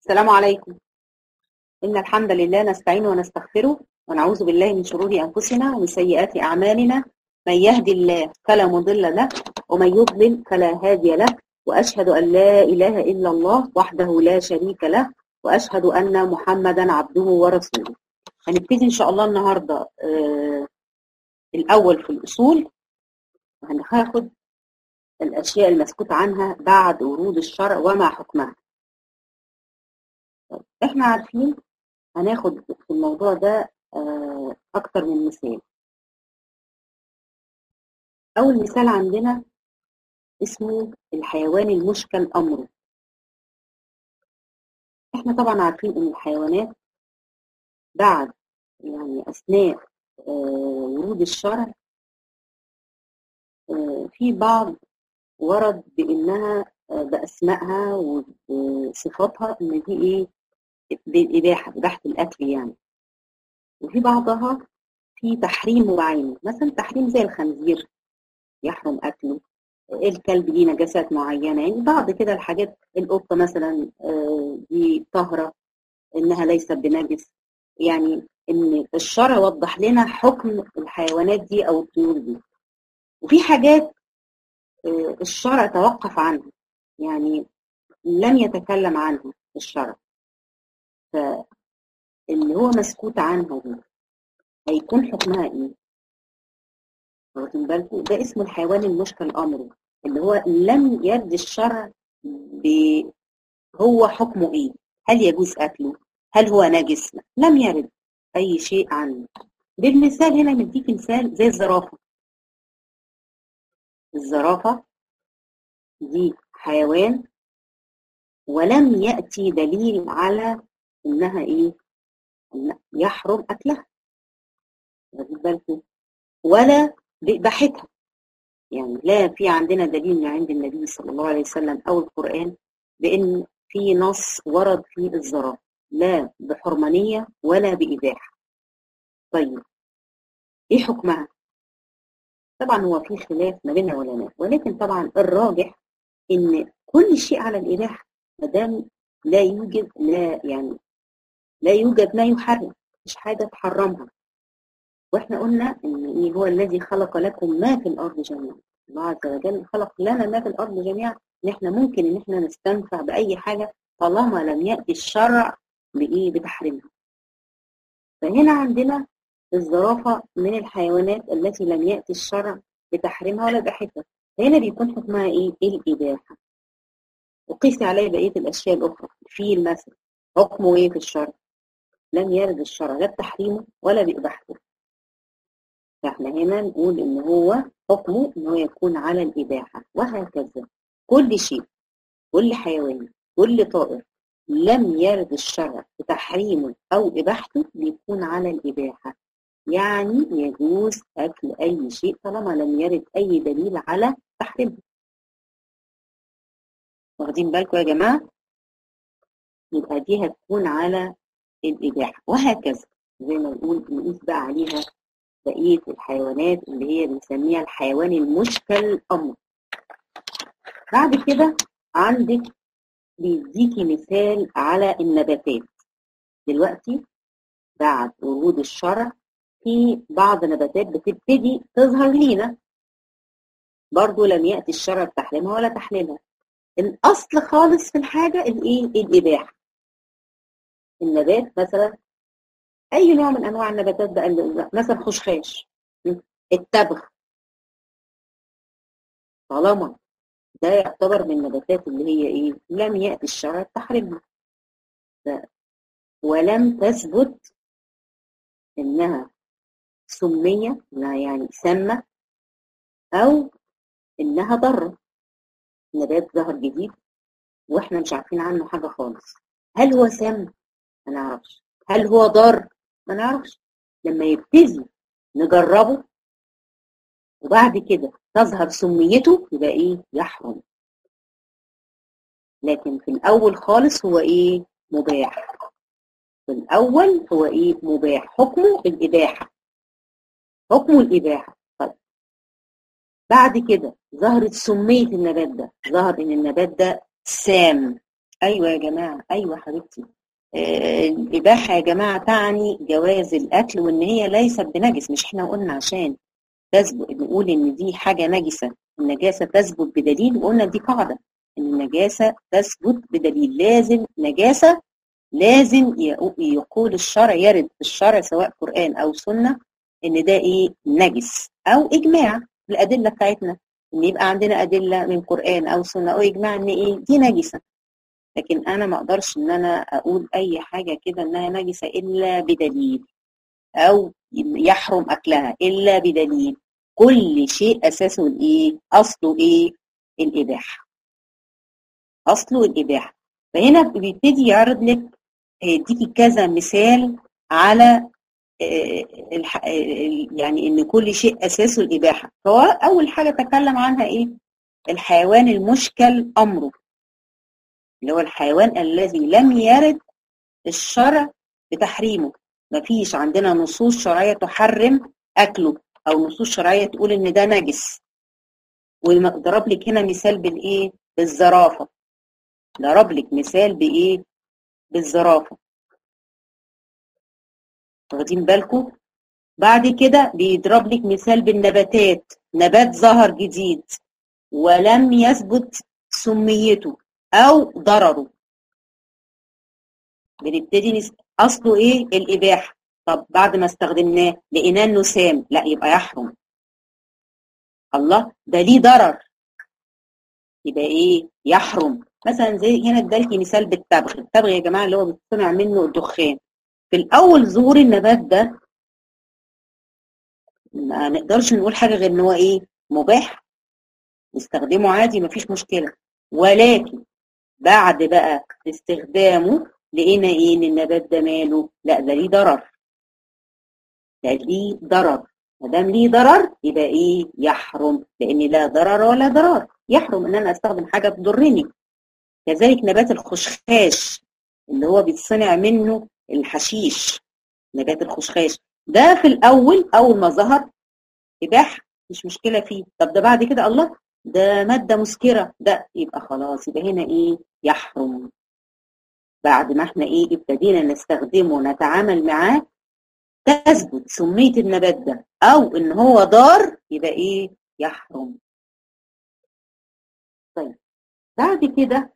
السلام عليكم إن الحمد لله نستعين ونستغفره ونعوذ بالله من شرور أنفسنا ومن سيئات أعمالنا من يهدي الله فلا مضل له ومن يضلل فلا هادي له وأشهد أن لا إله إلا الله وحده لا شريك له وأشهد أن محمدا عبده ورسوله هنبتدي إن شاء الله النهاردة آه الأول في الأصول وهناخد الأشياء المسكوت عنها بعد ورود الشرع وما حكمها احنا عارفين هناخد في الموضوع ده آه أكتر من مثال أول مثال عندنا اسمه الحيوان المشكل أمره احنا طبعا عارفين ان الحيوانات بعد يعني أثناء آه ورود الشرع آه في بعض ورد بانها باسمائها وصفاتها ان دي ايه بالاباحه اباحه الاكل يعني وفي بعضها في تحريم معين مثلا تحريم زي الخنزير يحرم اكله الكلب ليه نجاسات معينه يعني بعض كده الحاجات القطه مثلا دي طاهره انها ليست بنجس يعني ان الشرع وضح لنا حكم الحيوانات دي او الطيور دي وفي حاجات الشرع توقف عنها يعني لم يتكلم عنها الشرع فاللي هو مسكوت عنها دي هيكون حكمها ايه واخدين بالكم ده اسمه الحيوان المشكل امره اللي هو لم يرد الشرع ب هو حكمه ايه هل يجوز اكله هل هو نجس لم يرد اي شيء عنه بالمثال هنا نديك مثال زي الزرافه الزرافة دي حيوان ولم يأتي دليل على إنها إيه؟ إن يحرم أكلها واخد بالكم ولا بإباحتها يعني لا في عندنا دليل من عند النبي صلى الله عليه وسلم أو القرآن بإن في نص ورد في الزرافة لا بحرمانية ولا بإباحة طيب إيه حكمها؟ طبعا هو في خلاف ما بين العلماء ولكن طبعا الراجح ان كل شيء على الاباحه ما دام لا يوجد لا يعني لا يوجد ما يحرم مش حاجه تحرمها واحنا قلنا ان ايه هو الذي خلق لكم ما في الارض جميعا الله عز وجل خلق لنا ما في الارض جميعا ان احنا ممكن ان احنا نستنفع باي حاجه طالما لم ياتي الشرع بايه بتحريمها فهنا عندنا الزرافة من الحيوانات التي لم يأتي الشرع بتحريمها ولا بحثها هنا بيكون حكمها ايه؟ الإباحة وقيس عليه بقية الأشياء الأخرى الفيل مثلا حكمه ايه في الشرع؟ لم يرد الشرع لا بتحريمه ولا بإباحته فاحنا هنا نقول إن هو حكمه إن هو يكون على الإباحة وهكذا كل شيء كل حيوان كل طائر لم يرد الشرع بتحريمه أو إباحته بيكون على الإباحة يعني يجوز أكل أي شيء طالما لم يرد أي دليل على تحريمه واخدين بالكم يا جماعة يبقى دي هتكون على الإباحة وهكذا زي ما نقول نقيس بقى عليها بقية الحيوانات اللي هي بنسميها الحيوان المشكل أمر بعد كده عندك بيديكي مثال على النباتات دلوقتي بعد ورود الشرع في بعض نباتات بتبتدي تظهر لينا برضو لم يأتي الشرع بتحريمها ولا تحليلها الأصل خالص في الحاجة الإيه؟ الإباحة النبات مثلا أي نوع من أنواع النباتات بقى مثلا خشخاش التبغ طالما ده يعتبر من النباتات اللي هي إيه؟ لم يأتي الشرع بتحريمها ولم تثبت إنها سمية يعني سامة أو إنها ضارة نبات ظهر جديد وإحنا مش عارفين عنه حاجة خالص هل هو سام؟ ما نعرفش هل هو ضار؟ ما نعرفش لما يبتدي نجربه وبعد كده تظهر سميته يبقى إيه؟ يحرم لكن في الأول خالص هو إيه؟ مباح في الأول هو إيه؟ مباح حكمه الإباحة حكمه الإباحة طيب بعد كده ظهرت سمية النبات ده ظهر إن النبات ده سام ايوه يا جماعه ايوه حبيبتي آه، الاباحه يا جماعه تعني جواز الاكل وان هي ليست بنجس مش احنا قلنا عشان تثبت نقول ان دي حاجه نجسه النجاسه تثبت بدليل وقلنا دي قاعده ان النجاسه تثبت بدليل لازم نجاسه لازم يقول الشرع يرد في الشرع سواء قران او سنه ان ده ايه نجس او اجماع الادله بتاعتنا ان يبقى عندنا ادله من قران او سنه او اجماع ان ايه دي نجسه لكن انا ما اقدرش ان انا اقول اي حاجه كده انها نجسه الا بدليل او يحرم اكلها الا بدليل كل شيء اساسه الايه اصله ايه الاباحه اصله الاباحه فهنا بيبتدي يعرض لك يديكي كذا مثال على يعني ان كل شيء اساسه الاباحه فهو اول حاجه تكلم عنها ايه الحيوان المشكل امره اللي هو الحيوان الذي لم يرد الشرع بتحريمه مفيش عندنا نصوص شرعيه تحرم اكله او نصوص شرعيه تقول ان ده نجس وضرب لك هنا مثال بالايه بالزرافه ضرب لك مثال بايه بالزرافه واخدين بالكم بعد كده بيضرب لك مثال بالنباتات نبات ظهر جديد ولم يثبت سميته او ضرره بنبتدي نس... اصله ايه الاباحه طب بعد ما استخدمناه لقيناه انه سام لا يبقى يحرم الله ده ليه ضرر يبقى ايه يحرم مثلا زي هنا ادالكي مثال بالتبغ التبغ يا جماعه اللي هو بيتصنع منه الدخان في الاول ظهور النبات ده ما نقدرش نقول حاجه غير ان هو ايه مباح نستخدمه عادي مفيش مشكله ولكن بعد بقى استخدامه لقينا ايه ان النبات ده ماله لا ده ليه ضرر ده ليه ضرر ما دام ليه ضرر يبقى ايه يحرم لان لا ضرر ولا ضرار يحرم ان انا استخدم حاجه تضرني كذلك نبات الخشخاش اللي هو بيتصنع منه الحشيش نبات الخشخاش ده في الاول اول ما ظهر اباح مش مشكله فيه طب ده بعد كده الله ده ماده مسكره ده يبقى خلاص يبقى هنا ايه يحرم بعد ما احنا ايه ابتدينا نستخدمه ونتعامل معاه تثبت سميه النبات ده او ان هو ضار يبقى ايه يحرم طيب بعد كده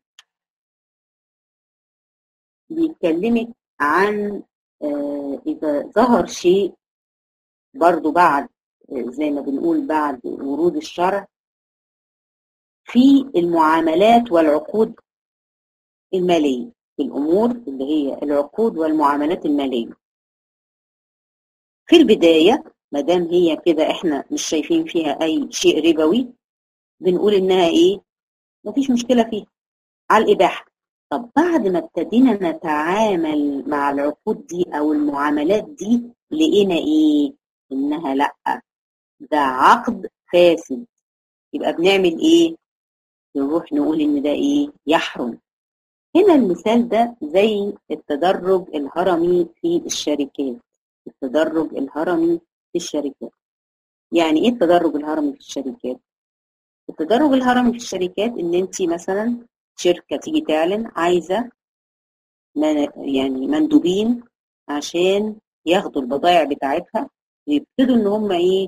بيكلمك عن آه اذا ظهر شيء برضو بعد آه زي ما بنقول بعد ورود الشرع في المعاملات والعقود المالية في الأمور اللي هي العقود والمعاملات المالية في البداية ما دام هي كده احنا مش شايفين فيها أي شيء ربوي بنقول إنها إيه مفيش مشكلة فيها على الإباحة طب بعد ما ابتدينا نتعامل مع العقود دي أو المعاملات دي لقينا إيه إنها لأ ده عقد فاسد يبقى بنعمل إيه نروح نقول ان ده ايه يحرم هنا المثال ده زي التدرج الهرمي في الشركات التدرج الهرمي في الشركات يعني ايه التدرج الهرمي في الشركات التدرج الهرمي في الشركات ان انت مثلا شركه تيجي تعلن عايزه يعني مندوبين عشان ياخدوا البضائع بتاعتها ويبتدوا ان هم ايه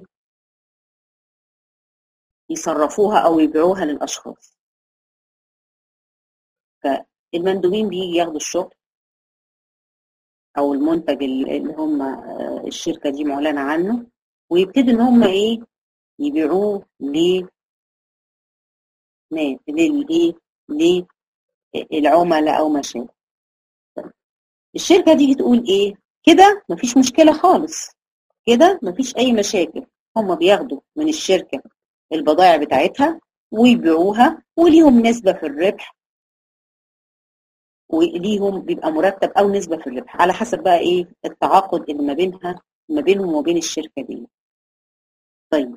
يصرفوها او يبيعوها للاشخاص فالمندوبين بيجي ياخدوا الشغل او المنتج اللي هم الشركه دي معلنه عنه ويبتدوا ان هم ايه يبيعوه ل للايه للعملاء او ما شابه الشركه دي تقول ايه كده مفيش مشكله خالص كده مفيش اي مشاكل هم بياخدوا من الشركه البضائع بتاعتها ويبيعوها وليهم نسبة في الربح وليهم بيبقى مرتب أو نسبة في الربح على حسب بقى إيه التعاقد اللي ما بينها ما بينهم وبين الشركة دي طيب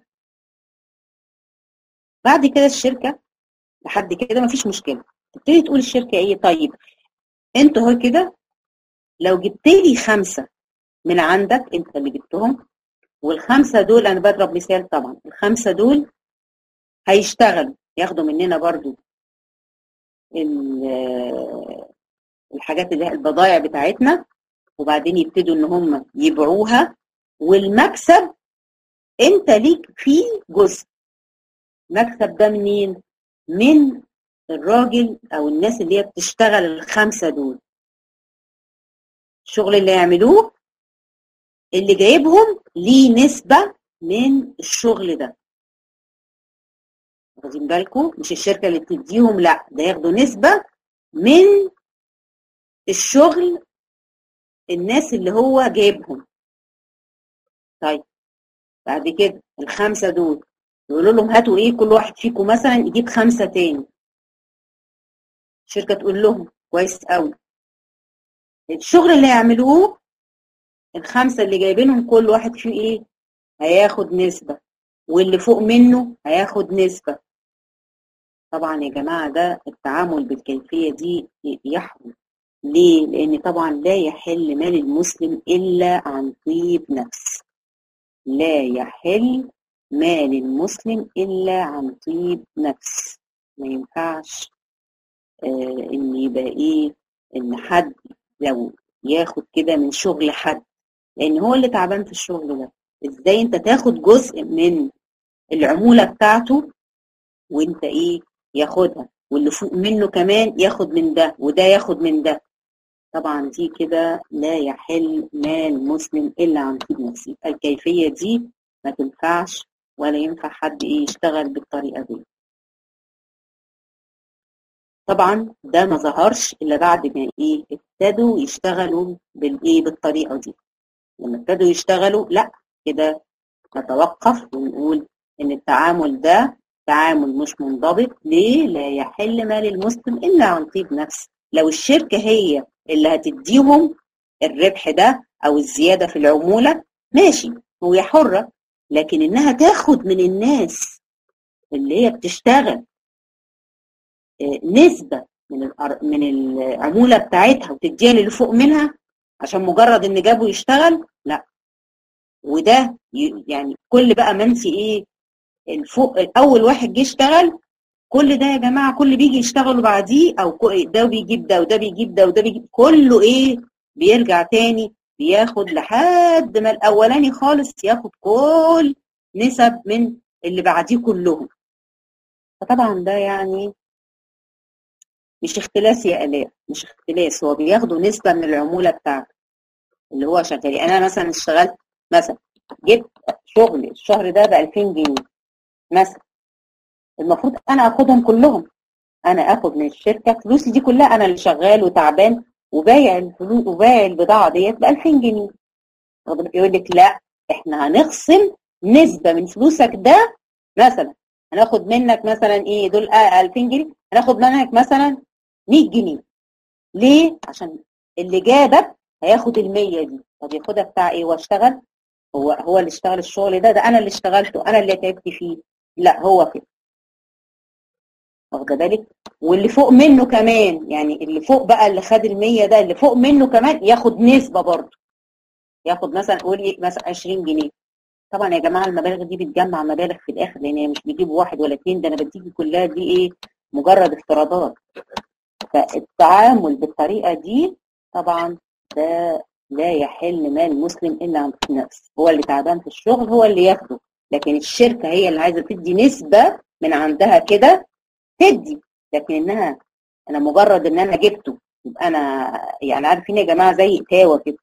بعد كده الشركة لحد كده مفيش مشكلة تبتدي تقول الشركة إيه طيب أنت هو كده لو جبت لي خمسة من عندك أنت اللي جبتهم والخمسة دول أنا بضرب مثال طبعا الخمسة دول هيشتغلوا ياخدوا مننا برضو الحاجات اللي هي البضائع بتاعتنا وبعدين يبتدوا ان هم يبيعوها والمكسب انت ليك فيه جزء المكسب ده منين من الراجل او الناس اللي هي بتشتغل الخمسه دول الشغل اللي يعملوه اللي جايبهم ليه نسبه من الشغل ده واخدين بالكم مش الشركه اللي بتديهم لا ده ياخدوا نسبه من الشغل الناس اللي هو جايبهم طيب بعد كده الخمسه دول يقولوا لهم هاتوا ايه كل واحد فيكم مثلا يجيب خمسه تاني الشركه تقول لهم كويس قوي الشغل اللي يعملوه الخمسه اللي جايبينهم كل واحد فيه ايه هياخد نسبه واللي فوق منه هياخد نسبه طبعا يا جماعه ده التعامل بالكيفيه دي يحرم ليه لان طبعا لا يحل مال المسلم الا عن طيب نفس لا يحل مال المسلم الا عن طيب نفس ما ينفعش آه ان يبقى ايه ان حد لو ياخد كده من شغل حد لان هو اللي تعبان في الشغل ده ازاي انت تاخد جزء من العموله بتاعته وانت ايه ياخدها واللي فوق منه كمان ياخد من ده وده ياخد من ده طبعا دي كده لا يحل مال مسلم الا عن طيب نفسه الكيفيه دي ما تنفعش ولا ينفع حد ايه يشتغل بالطريقه دي طبعا ده ما ظهرش الا بعد ما ايه ابتدوا يشتغلوا بالايه بالطريقه دي لما ابتدوا يشتغلوا لا كده نتوقف ونقول ان التعامل ده تعامل مش منضبط ليه لا يحل مال المسلم الا عن طيب نفس لو الشركه هي اللي هتديهم الربح ده او الزياده في العموله ماشي هي حره لكن انها تاخد من الناس اللي هي بتشتغل نسبه من من العموله بتاعتها وتديها للي فوق منها عشان مجرد ان جابه يشتغل لا وده يعني كل بقى منسي ايه الفوق اول واحد جه اشتغل كل ده يا جماعه كل بيجي يشتغلوا بعديه او ده بيجيب ده وده بيجيب ده وده بيجيب كله ايه بيرجع تاني بياخد لحد ما الاولاني خالص ياخد كل نسب من اللي بعديه كلهم فطبعا ده يعني مش اختلاس يا الاء مش اختلاس هو بياخدوا نسبه من العموله بتاعته اللي هو شغال انا مثلا اشتغلت مثلا جبت شغل الشهر ده ب 2000 جنيه مثلا المفروض انا اخدهم كلهم انا اخد من الشركه فلوسي دي كلها انا اللي شغال وتعبان وبايع الفلوس وبايع البضاعه ديت ب 2000 جنيه يقول لك لا احنا هنخصم نسبه من فلوسك ده مثلا هناخد منك مثلا ايه دول 2000 جنيه هناخد منك مثلا 100 جنيه ليه عشان اللي جابك هياخد ال 100 دي طب ياخدها بتاع ايه واشتغل هو هو اللي اشتغل الشغل ده ده انا اللي اشتغلته انا اللي تعبت فيه لا هو كده واخده بالك واللي فوق منه كمان يعني اللي فوق بقى اللي خد ال ده اللي فوق منه كمان ياخد نسبه برضه ياخد مثلا قول مثلا 20 جنيه طبعا يا جماعه المبالغ دي بتجمع مبالغ في الاخر لان هي مش بيجيبوا واحد ولا اثنين ده انا بديكي كلها دي ايه مجرد افتراضات فالتعامل بالطريقه دي طبعا ده لا يحل مال مسلم الا عن نفس هو اللي تعبان في الشغل هو اللي ياخده لكن الشركه هي اللي عايزه تدي نسبه من عندها كده تدي لكن انها انا مجرد ان انا جبته يبقى انا يعني عارفين يا جماعه زي اتاوه كده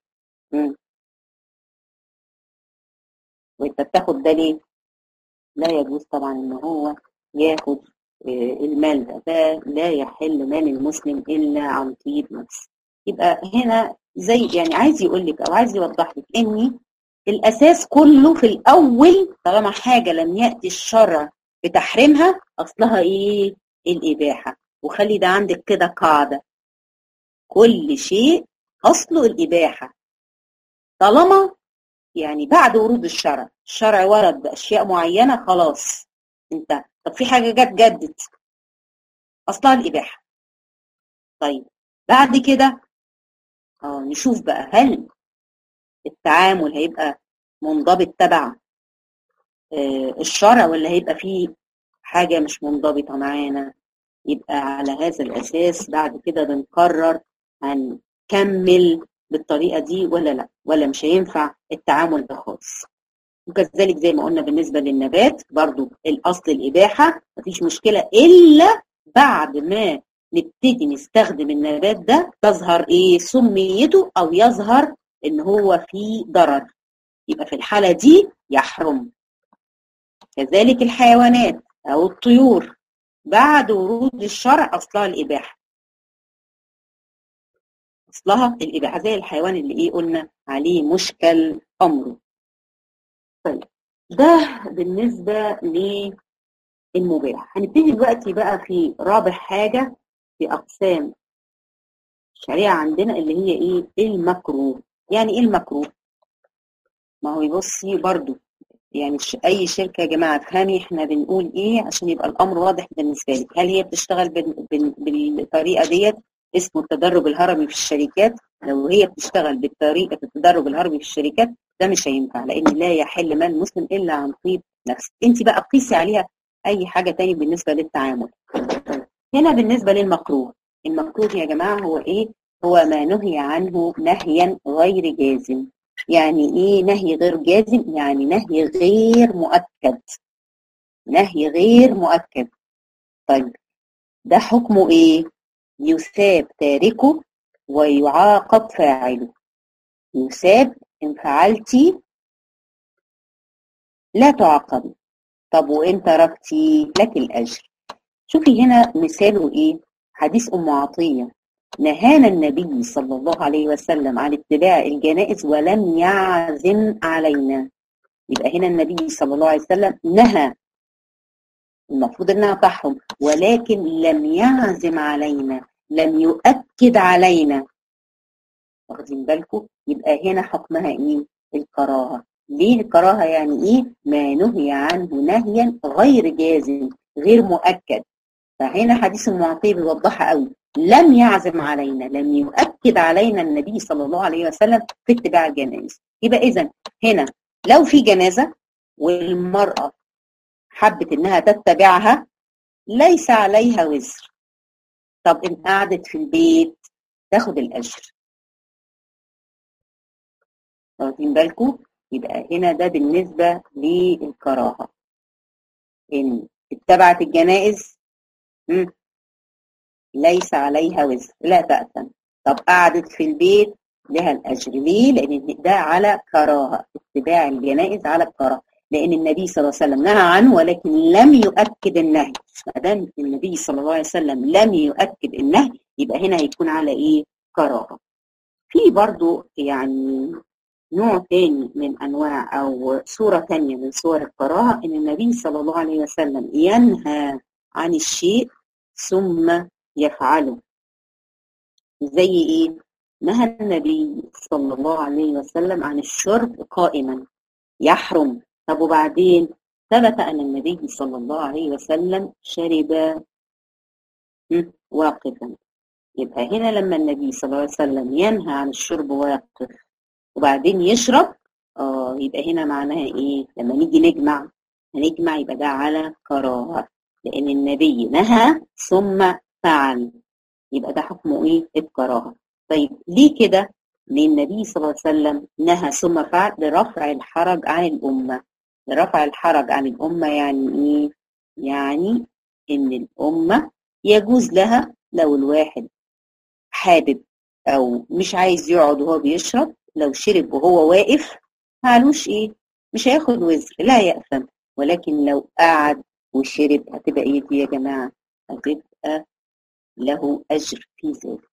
وانت بتاخد ده ليه؟ لا يجوز طبعا ان هو ياخد المال ده ده لا يحل مال المسلم الا عن طيب نفس يبقى هنا زي يعني عايز يقول لك او عايز يوضح لك ان الاساس كله في الاول طالما حاجه لم ياتي الشرع بتحريمها اصلها ايه الاباحه وخلي ده عندك كده قاعده كل شيء اصله الاباحه طالما يعني بعد ورود الشرع الشرع ورد باشياء معينه خلاص انت طب في حاجه جت جدت اصلها الاباحه طيب بعد كده اه نشوف بقى هل التعامل هيبقى منضبط تبع آه الشرع ولا هيبقى فيه حاجه مش منضبطه معانا يبقى على هذا الأساس بعد كده بنقرر هنكمل بالطريقة دي ولا لا ولا مش هينفع التعامل ده خالص وكذلك زي ما قلنا بالنسبة للنبات برضو الأصل الإباحة مفيش مشكلة إلا بعد ما نبتدي نستخدم النبات ده تظهر إيه سميته أو يظهر إن هو فيه ضرر يبقى في الحالة دي يحرم كذلك الحيوانات أو الطيور بعد ورود الشرع أصلها الإباحة أصلها الإباحة زي الحيوان اللي إيه قلنا عليه مشكل أمره طيب ده بالنسبة للمباح هنبتدي دلوقتي بقى في رابع حاجة في أقسام الشريعة عندنا اللي هي إيه المكروه يعني إيه المكروه ما هو يبصي برضو يعني اي شركه يا جماعه افهمي احنا بنقول ايه عشان يبقى الامر واضح بالنسبه لك هل هي بتشتغل بالطريقه ديت اسمه التدرج الهرمي في الشركات لو هي بتشتغل بالطريقه التدرج الهرمي في الشركات ده مش هينفع لان لا يحل مال مسلم الا عن طيب نفس انت بقى قيسي عليها اي حاجه تاني بالنسبه للتعامل هنا بالنسبه للمكروه المكروه يا جماعه هو ايه هو ما نهي عنه نهيا غير جازم يعني ايه نهي غير جازم يعني نهي غير مؤكد نهي غير مؤكد طيب ده حكمه ايه يثاب تاركه ويعاقب فاعله يثاب ان فعلتي لا تعاقبي طب وان تركتي لك الاجر شوفي هنا مثاله ايه حديث ام عطيه نهانا النبي صلى الله عليه وسلم عن اتباع الجنائز ولم يعزم علينا يبقى هنا النبي صلى الله عليه وسلم نهى المفروض انها تحرم ولكن لم يعزم علينا لم يؤكد علينا واخدين بالكم يبقى هنا حكمها ايه الكراهه ليه الكراهه يعني ايه ما نهي عنه نهيا غير جازم غير مؤكد فهنا حديث المعطيه بيوضحها قوي لم يعزم علينا لم يؤكد علينا النبي صلى الله عليه وسلم في اتباع الجنائز يبقى اذا هنا لو في جنازه والمراه حبت انها تتبعها ليس عليها وزر طب ان قعدت في البيت تاخد الاجر واخدين بالكم يبقى هنا ده بالنسبه للكراهه ان اتبعت الجنائز ليس عليها وزر لا تأثم طب قعدت في البيت لها الأجر ليه؟ لأن ده على كراهة اتباع الجنائز على الكراهة لأن النبي صلى الله عليه وسلم نهى عنه ولكن لم يؤكد النهي ما دام النبي صلى الله عليه وسلم لم يؤكد النهي يبقى هنا هيكون على إيه؟ كراهة في برضو يعني نوع تاني من أنواع أو صورة تانية من صور الكراهة إن النبي صلى الله عليه وسلم ينهى عن الشيء ثم يفعله زي ايه نهى النبي صلى الله عليه وسلم عن الشرب قائما يحرم طب وبعدين ثبت ان النبي صلى الله عليه وسلم شرب واقفا يبقى هنا لما النبي صلى الله عليه وسلم ينهى عن الشرب واقف وبعدين يشرب اه يبقى هنا معناها ايه لما نيجي نجمع هنجمع يبقى ده على كراهه لان النبي نهى ثم فعل يبقى ده حكمه ايه الكراهه طيب ليه كده ليه النبي صلى الله عليه وسلم نهى ثم فعل لرفع الحرج عن الامه لرفع الحرج عن الامه يعني ايه يعني ان الامه يجوز لها لو الواحد حابب او مش عايز يقعد وهو بيشرب لو شرب وهو واقف معلوش ايه مش هياخد وزر لا يأثم ولكن لو قعد وشرب هتبقى ايه دي يا جماعه هتبقى له أجر في ذلك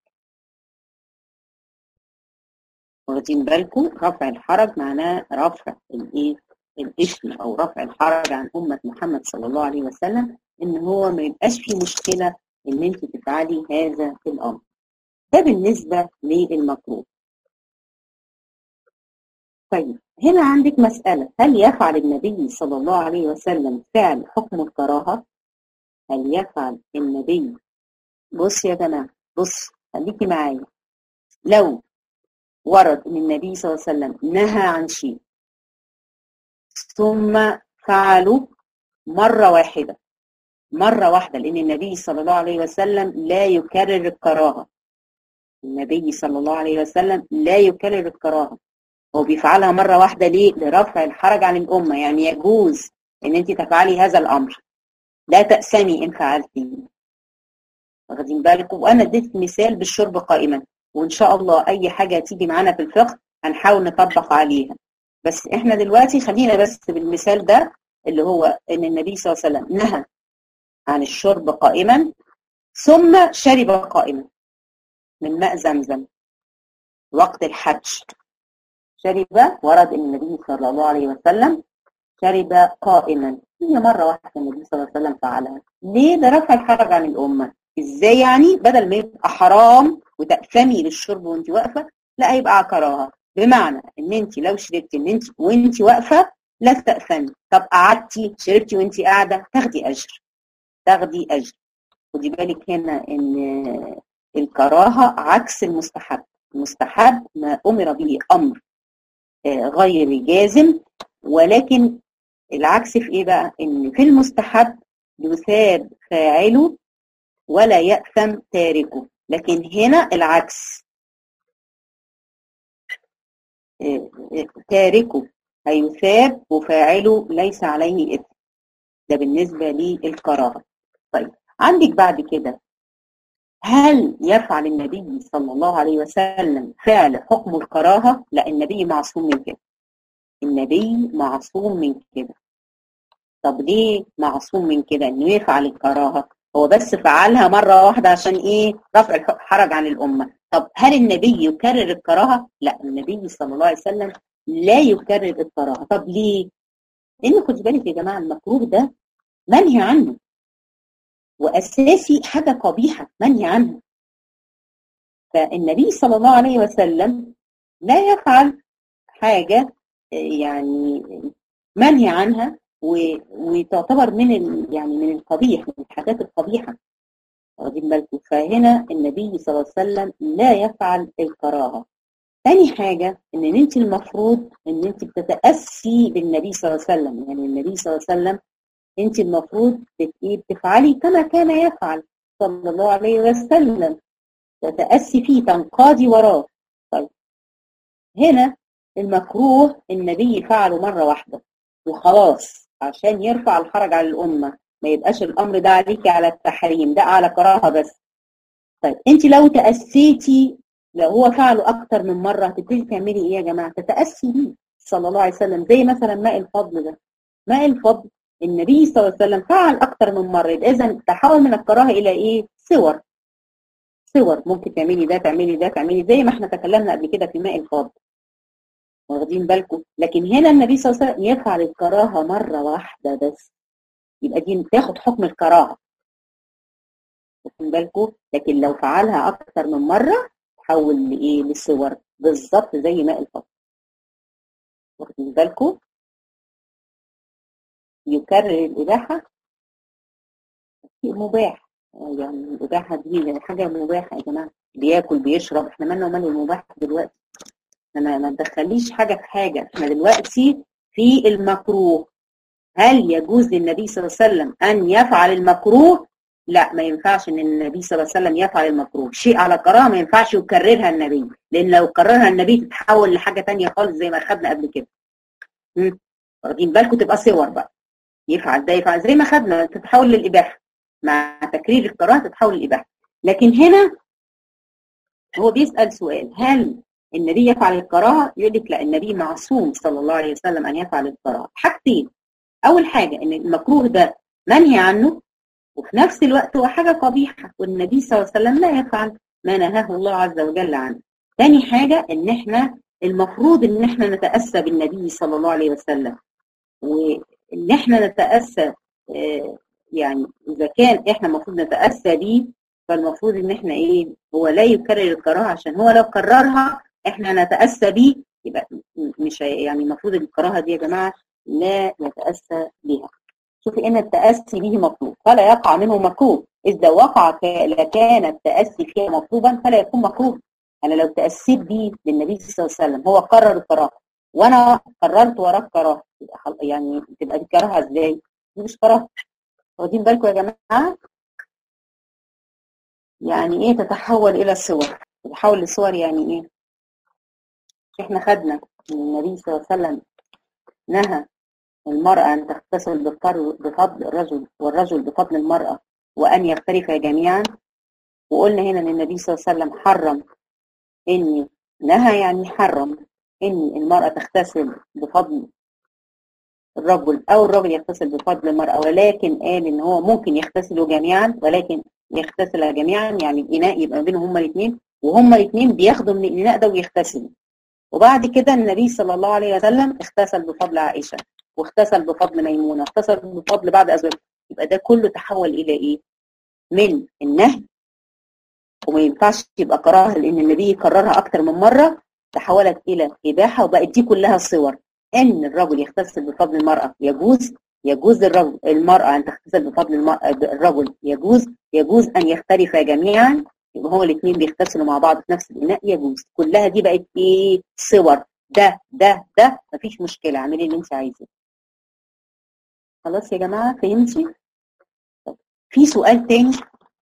واخدين بالكم رفع الحرج معناه رفع الايه الاسم او رفع الحرج عن امه محمد صلى الله عليه وسلم ان هو ما يبقاش في مشكله ان انت تفعلي هذا الامر ده بالنسبه للمطلوب طيب هنا عندك مسألة هل يفعل النبي صلى الله عليه وسلم فعل حكم الكراهة؟ هل يفعل النبي بص يا جماعة بص خليكي معايا لو ورد ان النبي صلى الله عليه وسلم نهى عن شيء ثم فعله مرة واحدة مرة واحدة لأن النبي صلى الله عليه وسلم لا يكرر الكراهة النبي صلى الله عليه وسلم لا يكرر الكراهة هو بيفعلها مرة واحدة ليه؟ لرفع الحرج عن الأمة يعني يجوز إن أنت تفعلي هذا الأمر لا تأسمي إن فعلتي واخدين بالكم وأنا اديت مثال بالشرب قائما وإن شاء الله أي حاجة تيجي معانا في الفقه هنحاول نطبق عليها بس إحنا دلوقتي خلينا بس بالمثال ده اللي هو إن النبي صلى الله عليه وسلم نهى عن الشرب قائما ثم شرب قائما من ماء زمزم وقت الحج شرب ورد ان النبي صلى الله عليه وسلم شرب قائما هي مرة واحدة النبي صلى الله عليه وسلم فعلها ليه ده رفع الحرج عن الأمة ازاي يعني بدل ما يبقى حرام وتأثمي للشرب وانت واقفة لا هيبقى كراهة بمعنى ان انت لو شربتي ان انت وانت واقفة لا تأثمي طب قعدتي شربتي وانت قاعدة تاخدي أجر تاخدي أجر خدي بالك هنا ان الكراهة عكس المستحب المستحب ما أمر به أمر غير جازم ولكن العكس في ايه بقى ان في المستحب يثاب فاعله ولا يأثم تاركه لكن هنا العكس تاركه هيثاب وفاعله ليس عليه إثم ده بالنسبة للكراهة طيب عندك بعد كده هل يفعل النبي صلى الله عليه وسلم فعل حكم الكراهة؟ لا النبي معصوم من كده النبي معصوم من كده طب ليه معصوم من كده انه يفعل الكراهة هو بس فعلها مرة واحدة عشان ايه رفع الحرج عن الأمة طب هل النبي يكرر الكراهة لا النبي صلى الله عليه وسلم لا يكرر الكراهة طب ليه لان خد بالك يا جماعة المكروه ده منهي عنه وأساسي حاجة قبيحة منهي عنها فالنبي صلى الله عليه وسلم لا يفعل حاجة يعني منهي عنها وتعتبر من ال يعني من القبيح من الحاجات القبيحة واخدين بالكم فهنا النبي صلى الله عليه وسلم لا يفعل الكراهة تاني حاجة ان انت المفروض ان انت بتتأسي بالنبي صلى الله عليه وسلم يعني النبي صلى الله عليه وسلم انت المفروض تفعلي كما كان يفعل صلى الله عليه وسلم تتأسي فيه تنقادي وراه طيب هنا المكروه النبي فعله مرة واحدة وخلاص عشان يرفع الحرج على الأمة ما يبقاش الأمر ده عليكي على التحريم ده على كراهة بس طيب انت لو تأسيتي لو هو فعله أكتر من مرة هتبتدي تعملي إيه يا جماعة تتأسي بيه صلى الله عليه وسلم زي مثلا ماء الفضل ده ماء الفضل النبي صلى الله عليه وسلم فعل أكتر من مرة إذا تحول من الكراهة إلى إيه صور صور ممكن تعملي ده تعملي ده تعملي زي ما احنا تكلمنا قبل كده في ماء الفضل واخدين بالكم لكن هنا النبي صلى الله عليه وسلم يفعل الكراهة مرة واحدة بس يبقى دي تاخد حكم الكراهة واخدين بالكم لكن لو فعلها أكتر من مرة تحول لإيه للصور بالظبط زي ماء الفضل واخدين بالكم يكرر الإباحة شيء مباح يعني الإباحة دي حاجة مباحة يا جماعة بياكل بيشرب احنا مالنا ومال المباح دلوقتي انا ما تدخليش حاجة في حاجة احنا دلوقتي في المكروه هل يجوز للنبي صلى الله عليه وسلم أن يفعل المكروه لا ما ينفعش ان النبي صلى الله عليه وسلم يفعل المكروه شيء على كراهه ما ينفعش يكررها النبي لان لو كررها النبي تتحول لحاجه ثانيه خالص زي ما خدنا قبل كده واخدين بالكم تبقى صور بقى يفعل ده يفعل زي ما خدنا تتحول للإباحة مع تكرير الكراهة تتحول للإباحة لكن هنا هو بيسأل سؤال هل النبي يفعل الكراهة يقول لك لا النبي معصوم صلى الله عليه وسلم أن يفعل الكراهة حاجتين أول حاجة إن المكروه ده منهي عنه وفي نفس الوقت هو حاجة قبيحة والنبي صلى الله عليه وسلم لا يفعل ما نهاه الله عز وجل عنه تاني حاجة إن إحنا المفروض إن إحنا نتأسى بالنبي صلى الله عليه وسلم وإن إحنا نتأسى يعني إذا كان إحنا المفروض نتأسى بيه فالمفروض إن إحنا إيه هو لا يكرر الكراهة عشان هو لو كررها إحنا نتأسى بيه يبقى مش يعني المفروض الكراهة دي يا جماعة لا نتأسى بها شوفي ان التأسي به مطلوب فلا يقع منه مكروه إذا وقع لكان التأسي فيها مطلوبا فلا يكون مكروه أنا لو تأسيت به للنبي صلى الله عليه وسلم هو قرر الكراهة وأنا قررت وراه كراهة يعني تبقى دي كراهة إزاي؟ دي مش كراهة واخدين بالكم يا جماعة يعني ايه تتحول الى الصور تتحول للصور يعني ايه احنا خدنا ان النبي صلى الله عليه وسلم نهى المرأة أن تغتسل بفضل الرجل والرجل بفضل المرأة وأن يغترفا جميعا وقلنا هنا أن النبي صلى الله عليه وسلم حرم إن نهى يعني حرم إن المرأة تغتسل بفضل الرجل أو الرجل يغتسل بفضل المرأة ولكن قال إن هو ممكن يغتسلوا جميعا ولكن يغتسل جميعا يعني الإناء يبقى بينهم هما الاثنين وهما الاثنين بياخدوا من الإناء ده ويغتسلوا وبعد كده النبي صلى الله عليه وسلم اغتسل بفضل عائشة واغتسل بفضل ميمونة واغتسل بفضل بعض أزواج يبقى ده كله تحول إلى إيه؟ من النهي وما ينفعش تبقى كراهه لأن النبي يكررها أكتر من مرة تحولت إلى إباحة وبقت دي كلها صور ان الرجل يغتسل بفضل المرأة يجوز يجوز للرجل المرأة ان تغتسل بفضل المرأة الرجل يجوز يجوز ان يختلفا جميعا يبقى هما الاثنين بيغتسلوا مع بعض في نفس الاناء يجوز كلها دي بقت ايه صور ده ده ده مفيش مشكلة اعملي اللي انت عايزاه خلاص يا جماعة فهمتي في سؤال تاني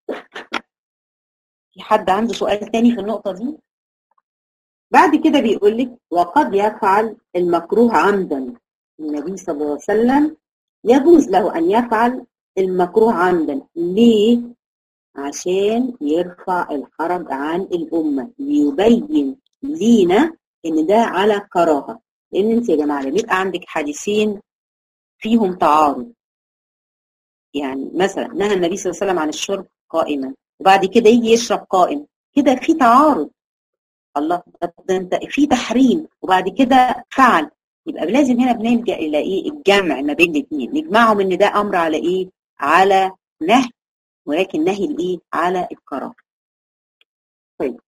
في حد عنده سؤال تاني في النقطة دي بعد كده بيقول لك وقد يفعل المكروه عمدا النبي صلى الله عليه وسلم يجوز له أن يفعل المكروه عمدا ليه؟ عشان يرفع الحرج عن الأمة ليبين لينا إن ده على كراهة لأن أنت يا جماعة لما يبقى عندك حديثين فيهم تعارض يعني مثلا نهى النبي صلى الله عليه وسلم عن الشرب قائما وبعد كده يجي يشرب قائم كده في تعارض الله ده انت في تحريم وبعد كده فعل يبقى لازم هنا بنلجا الى ايه الجمع ما بين الاثنين نجمعهم ان ده امر على ايه على نهي ولكن نهي الايه على الكراهه طيب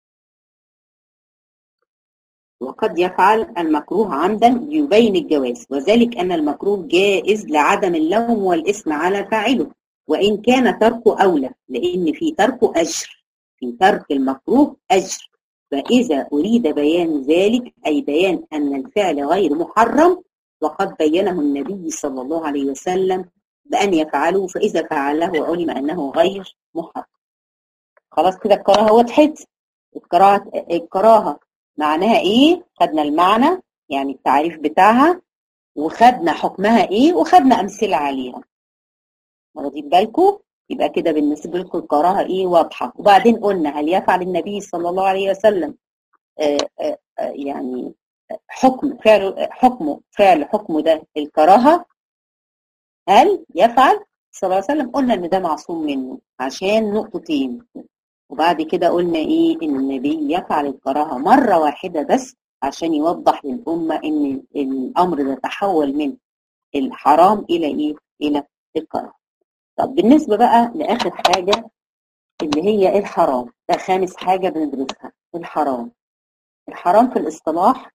وقد يفعل المكروه عمدا ليبين الجواز وذلك ان المكروه جائز لعدم اللوم والاثم على فاعله وان كان تركه اولى لان في تركه اجر في ترك المكروه اجر فإذا أريد بيان ذلك أي بيان أن الفعل غير محرم وقد بينه النبي صلى الله عليه وسلم بأن يفعله فإذا فعله علم أنه غير محرم خلاص كده الكراهة وضحت الكراهة الكراهة معناها إيه خدنا المعنى يعني التعريف بتاعها وخدنا حكمها إيه وخدنا أمثلة عليها واخدين بالكم يبقى كده بالنسبة لكم الكراهة ايه واضحة وبعدين قلنا هل يفعل النبي صلى الله عليه وسلم آآ آآ يعني حكم فعل حكمه فعل حكمه ده الكراهة هل يفعل صلى الله عليه وسلم قلنا ان ده معصوم منه عشان نقطتين وبعد كده قلنا ايه ان النبي يفعل الكراهة مرة واحدة بس عشان يوضح للأمة ان الأمر ده تحول من الحرام إلى ايه إلى الكراهة طب بالنسبة بقى لآخر حاجة اللي هي الحرام ده خامس حاجة بندرسها الحرام الحرام في الاصطلاح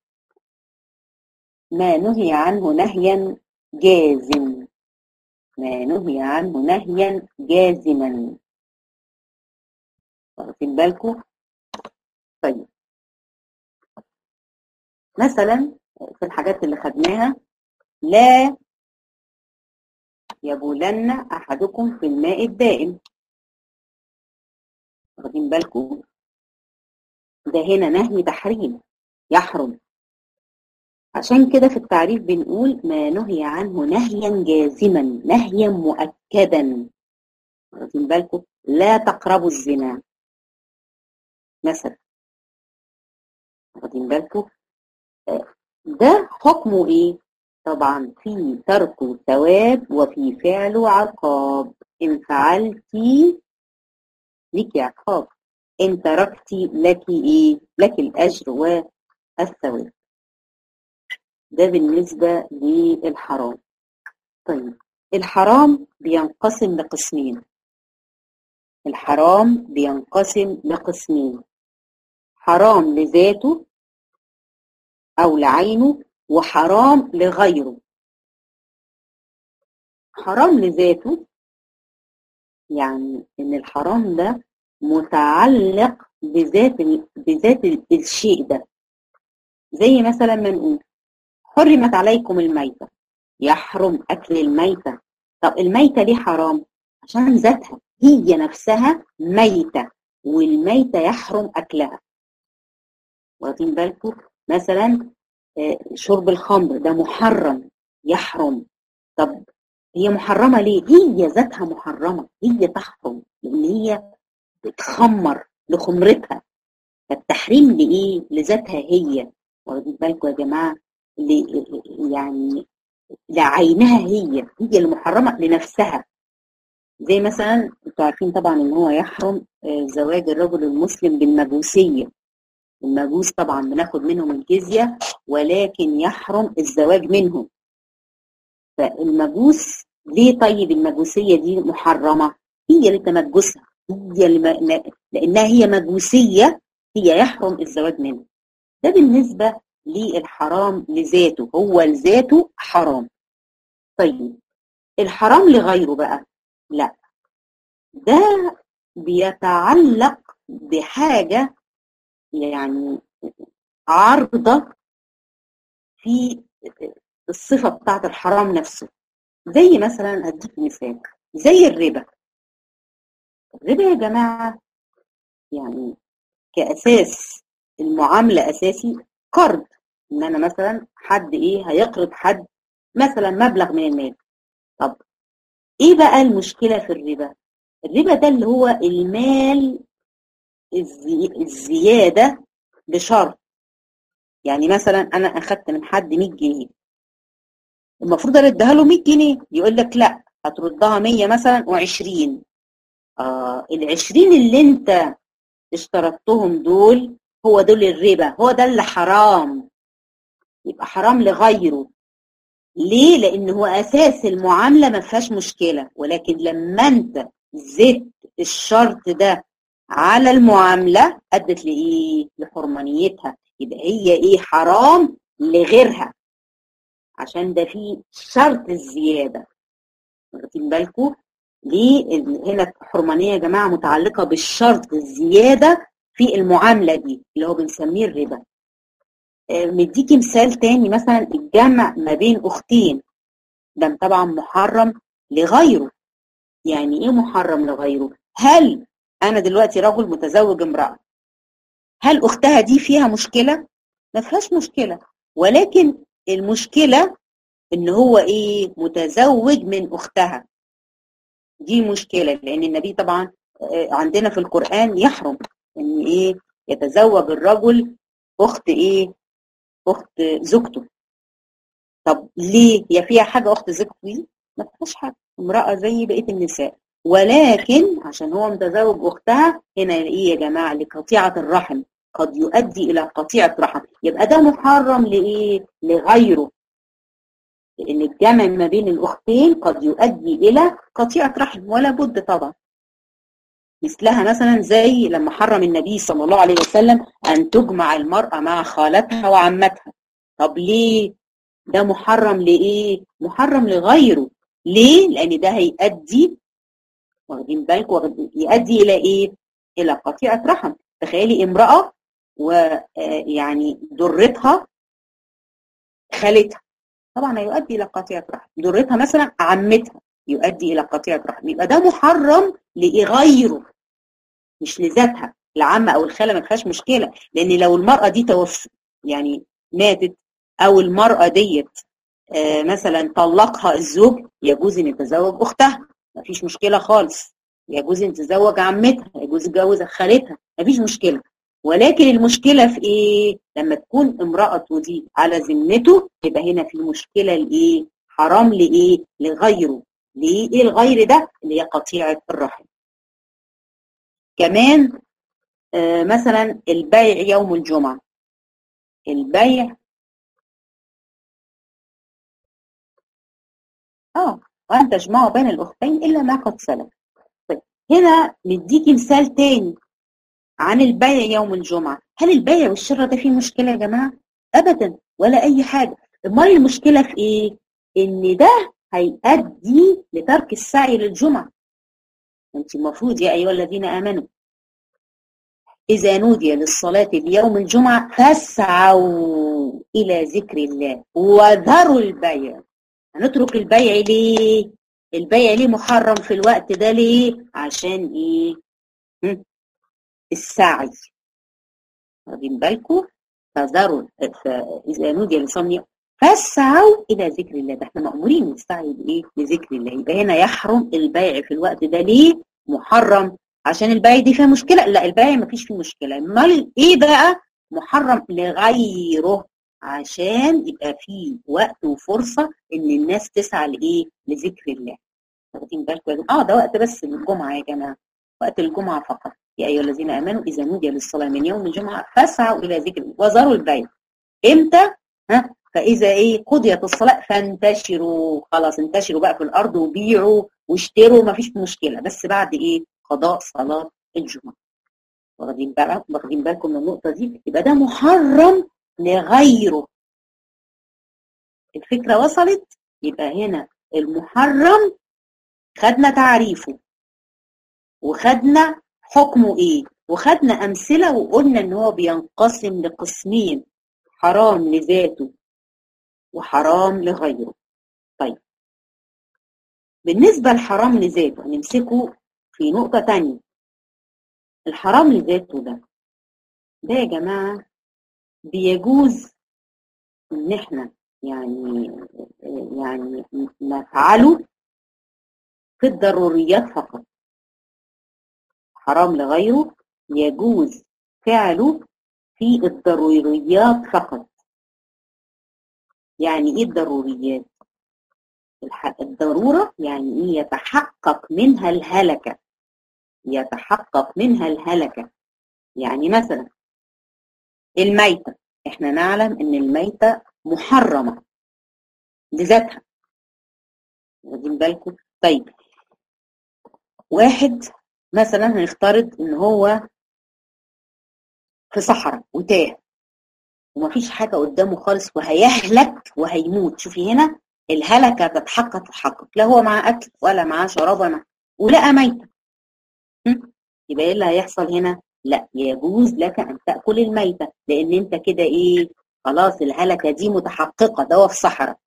ما نهي عنه نهيا جازم ما نهي عنه نهيا جازما واخدين بالكم طيب مثلا في الحاجات اللي خدناها لا يبولن أحدكم في الماء الدائم واخدين بالكم ده هنا نهي تحريم يحرم عشان كده في التعريف بنقول ما نهي عنه نهيا جازما نهيا مؤكدا واخدين بالكم لا تقربوا الزنا مثلا واخدين بالكم ده حكمه ايه طبعا في ترك ثواب وفي فعل عقاب إن فعلتي لك عقاب إن تركتي لك إيه لك الأجر والثواب ده بالنسبة للحرام طيب الحرام بينقسم لقسمين الحرام بينقسم لقسمين حرام لذاته أو لعينه وحرام لغيره حرام لذاته يعني ان الحرام ده متعلق بذات بذات الشيء ده زي مثلا ما نقول حرمت عليكم الميتة يحرم أكل الميتة طب الميتة ليه حرام؟ عشان ذاتها هي نفسها ميتة والميتة يحرم أكلها واخدين بالكم مثلا شرب الخمر ده محرم يحرم طب هي محرمة ليه؟ هي ذاتها محرمة هي تحرم لأن هي بتخمر لخمرتها فالتحريم لإيه؟ لذاتها هي واخدين بالكم يا جماعة يعني لعينها هي هي المحرمة لنفسها زي مثلا انتوا عارفين طبعا ان هو يحرم زواج الرجل المسلم بالمجوسية المجوس طبعا بناخد منهم الجزية ولكن يحرم الزواج منهم فالمجوس ليه طيب المجوسية دي محرمة هي اللي تمجسها هي اللي لانها هي مجوسية هي يحرم الزواج منها ده بالنسبة للحرام لذاته هو لذاته حرام طيب الحرام لغيره بقى لا ده بيتعلق بحاجة يعني عارضة في الصفة بتاعت الحرام نفسه زي مثلا هديك مثال زي الربا الربا يا جماعة يعني كأساس المعاملة أساسي قرض إن أنا مثلا حد إيه هيقرض حد مثلا مبلغ من المال طب إيه بقى المشكلة في الربا؟ الربا ده اللي هو المال الزي... الزيادة بشرط يعني مثلا أنا أخدت من حد 100 جنيه المفروض أردها له 100 جنيه يقول لك لا هتردها 100 مثلا و20 آه ال 20 اللي أنت اشترطتهم دول هو دول الربا هو ده اللي حرام يبقى حرام لغيره ليه؟ لأن هو أساس المعاملة ما فيهاش مشكلة ولكن لما أنت زدت الشرط ده على المعاملة أدت لإيه؟ لحرمانيتها يبقى هي إيه حرام لغيرها عشان ده فيه شرط الزيادة واخدين بالكم؟ ليه؟ هنا الحرمانية يا جماعة متعلقة بالشرط الزيادة في المعاملة دي اللي هو بنسميه الربا مديكي مثال تاني مثلا الجمع ما بين أختين ده طبعا محرم لغيره يعني ايه محرم لغيره هل انا دلوقتي رجل متزوج امرأة هل اختها دي فيها مشكلة ما فيهاش مشكلة ولكن المشكلة ان هو ايه متزوج من اختها دي مشكلة لان النبي طبعا عندنا في القرآن يحرم ان ايه يتزوج الرجل اخت ايه اخت زوجته طب ليه هي فيها حاجة اخت زوجته دي ما فيهاش حاجة امرأة زي بقية النساء ولكن عشان هو متزوج اختها هنا ايه يا جماعة لقطيعة الرحم قد يؤدي الى قطيعة رحم يبقى ده محرم لايه لغيره لان الجمع ما بين الاختين قد يؤدي الى قطيعة رحم ولا بد طبعا مثلها مثلا زي لما حرم النبي صلى الله عليه وسلم أن تجمع المرأة مع خالتها وعمتها طب ليه ده محرم لإيه محرم لغيره ليه لأن ده هيؤدي واخدين بالكم يؤدي إلى إيه إلى قطيعة رحم تخيلي امرأة ويعني ضرتها خالتها طبعا هيؤدي إلى قطيعة رحم ضرتها مثلا عمتها يؤدي إلى قطيعة رحم يبقى ده محرم لغيره مش لذاتها العمة أو الخالة ما فيهاش مشكلة لأن لو المرأة دي توفت يعني ماتت أو المرأة ديت آه مثلا طلقها الزوج يجوز أن يتزوج أختها ما فيش مشكلة خالص يجوز أن تتزوج عمتها يجوز يتجوز خالتها ما فيش مشكلة ولكن المشكلة في إيه؟ لما تكون امرأته دي على ذمته يبقى هنا في مشكلة لإيه؟ حرام لإيه؟ لغيره ليه ايه الغير ده اللي هي قطيعة الرحم كمان آه مثلا البيع يوم الجمعة البيع اه وان تجمعوا بين الاختين الا ما قد سلف طيب هنا نديكي مثال تاني عن البيع يوم الجمعة هل البيع والشراء ده فيه مشكلة يا جماعة ابدا ولا اي حاجة امال المشكلة في ايه ان ده هيؤدي لترك السعي للجمعة انت المفروض يا ايها الذين امنوا اذا نودي للصلاة اليوم الجمعة فاسعوا الى ذكر الله وذروا البيع هنترك البيع ليه البيع ليه محرم في الوقت ده ليه عشان ايه هم؟ السعي واخدين بالكم فذروا فاذا نودي لصوم يوم فاسعوا الى ذكر الله ده احنا مامورين نستعي بايه لذكر الله يبقى هنا يحرم البيع في الوقت ده ليه محرم عشان البيع دي فيها مشكله لا البيع ما فيش فيه مشكله امال ايه بقى محرم لغيره عشان يبقى فيه وقت وفرصه ان الناس تسعى لايه لذكر الله واخدين بالكم اه ده وقت بس الجمعه يا جماعه وقت الجمعه فقط يا ايها الذين امنوا اذا نودي للصلاه من يوم الجمعه فاسعوا الى ذكر الله وذروا البيع امتى ها فاذا ايه قضيت الصلاه فانتشروا خلاص انتشروا بقى في الارض وبيعوا واشتروا ما فيش مشكله بس بعد ايه قضاء صلاه الجمعه واخدين بالكم واخدين بالكم من النقطه دي يبقى ده محرم لغيره الفكره وصلت يبقى هنا المحرم خدنا تعريفه وخدنا حكمه ايه وخدنا امثله وقلنا ان هو بينقسم لقسمين حرام لذاته وحرام لغيره طيب بالنسبه للحرام لذاته هنمسكه في نقطه تانية الحرام لذاته ده ده يا جماعه بيجوز ان احنا يعني يعني نفعله في الضروريات فقط حرام لغيره يجوز فعله في الضروريات فقط يعني ايه الضروريات الضرورة يعني ايه يتحقق منها الهلكة يتحقق منها الهلكة يعني مثلا الميتة احنا نعلم ان الميتة محرمة لذاتها واخدين بالكم طيب واحد مثلا هنفترض ان هو في صحراء وتاه ومفيش حاجة قدامه خالص وهيهلك وهيموت شوفي هنا الهلكة تتحقق تتحقق لا هو معاه أكل ولا معاه شراب ولا ولقى ميتة يبقى ايه اللي هيحصل هنا؟ لا يجوز لك أن تأكل الميتة لأن أنت كده إيه خلاص الهلكة دي متحققة ده هو في صحراء